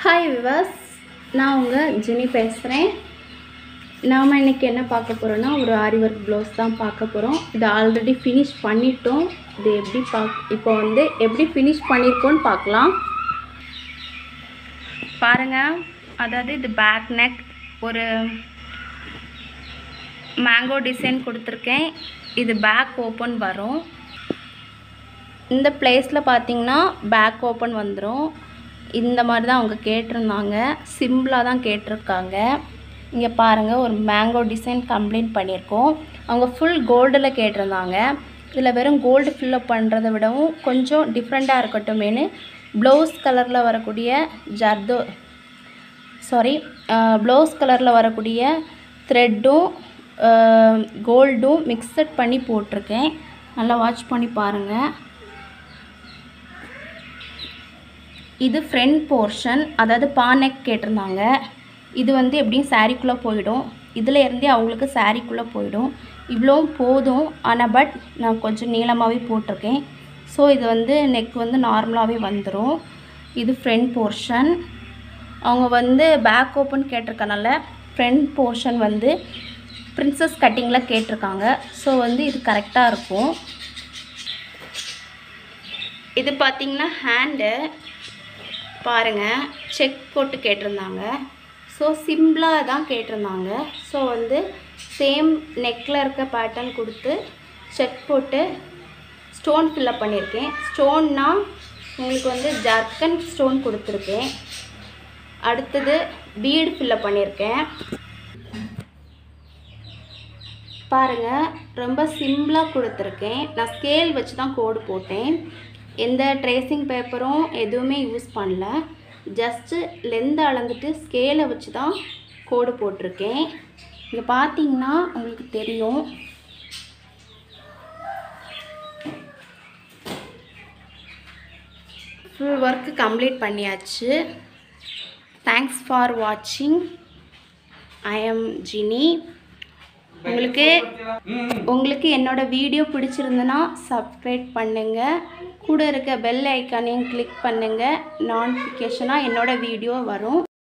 hi விவாஸ் நான் உங்கள் Jenny பேசுகிறேன் நாம் இன்றைக்கி என்ன பார்க்க போகிறோன்னா ஒரு ஆரி ஒர்க் ப்ளவுஸ் தான் பார்க்க போகிறோம் இது ஆல்ரெடி ஃபினிஷ் பண்ணிட்டோம் இது எப்படி பாக் இப்போ வந்து எப்படி ஃபினிஷ் பண்ணியிருக்கோன்னு பார்க்கலாம் பாருங்கள் அதாவது இது பேக் நெக் ஒரு மேங்கோ டிசைன் கொடுத்துருக்கேன் இது பேக் ஓப்பன் வரும் இந்த பிளேஸில் பார்த்தீங்கன்னா பேக் ஓப்பன் வந்துடும் இந்த மாதிரி தான் அவங்க கேட்டிருந்தாங்க சிம்பிளாக தான் கேட்டிருக்காங்க இங்கே பாருங்கள் ஒரு மேங்கோ டிசைன் கம்ப்ளைண்ட் பண்ணியிருக்கோம் அவங்க ஃபுல் கோல்டில் கேட்டிருந்தாங்க இதில் வெறும் கோல்டு ஃபில்லப் பண்ணுறதை விடவும் கொஞ்சம் டிஃப்ரெண்ட்டாக இருக்கட்டுமேனு ப்ளவுஸ் கலரில் வரக்கூடிய ஜர்தோ சாரி ப்ளவுஸ் கலரில் வரக்கூடிய த்ரெட்டும் கோல்டும் மிக்சட் பண்ணி போட்டிருக்கேன் நல்லா வாட்ச் பண்ணி பாருங்கள் இது ஃப்ரண்ட் போர்ஷன் அதாவது பானெக் கேட்டிருந்தாங்க இது வந்து எப்படியும் சாரீக்குள்ளே போயிடும் இதில் இருந்தே அவங்களுக்கு சாரீக்குள்ளே போயிடும் இவ்வளோவும் போதும் ஆனால் பட் நான் கொஞ்சம் நீளமாகவே போட்டிருக்கேன் ஸோ இது வந்து நெக் வந்து நார்மலாகவே வந்துடும் இது ஃப்ரண்ட் போர்ஷன் அவங்க வந்து பேக் ஓப்பன் கேட்டிருக்கனால ஃப்ரண்ட் போர்ஷன் வந்து பிரின்சஸ் கட்டிங்கில் கேட்டிருக்காங்க ஸோ வந்து இது கரெக்டாக இருக்கும் இது பார்த்திங்கன்னா ஹேண்டு பாருங்கள் செக் போட்டு கேட்டிருந்தாங்க ஸோ சிம்பிளாக தான் கேட்டிருந்தாங்க ஸோ வந்து சேம் நெக்கில் இருக்க பேட்டர்ன் கொடுத்து செக் போட்டு ஸ்டோன் ஃபில்லப் பண்ணியிருக்கேன் ஸ்டோன்னா உங்களுக்கு வந்து ஜர்க்கன் ஸ்டோன் கொடுத்துருக்கேன் அடுத்தது பீடு ஃபில்லப் பண்ணியிருக்கேன் பாருங்கள் ரொம்ப சிம்பிளாக கொடுத்துருக்கேன் நான் ஸ்கேல் வச்சு தான் கோடு போட்டேன் எந்த ட்ரேசிங் பேப்பரும் எதுவுமே யூஸ் பண்ணல ஜஸ்ட்டு லென்த் அளந்துட்டு ஸ்கேலை வச்சு தான் கோடு போட்டிருக்கேன் இங்கே பார்த்தீங்கன்னா உங்களுக்கு தெரியும் ஃபுல் ஒர்க்கு கம்ப்ளீட் பண்ணியாச்சு தேங்க்ஸ் ஃபார் வாட்சிங் ஐ எம் ஜினி உங்களுக்கு உங்களுக்கு என்னோட வீடியோ பிடிச்சிருந்துன்னா சப்ஸ்கிரைப் பண்ணுங்கள் கூட இருக்க பெல் ஐக்கானையும் கிளிக் பண்ணுங்கள் நோட்டிஃபிகேஷனாக என்னோட வீடியோ வரும்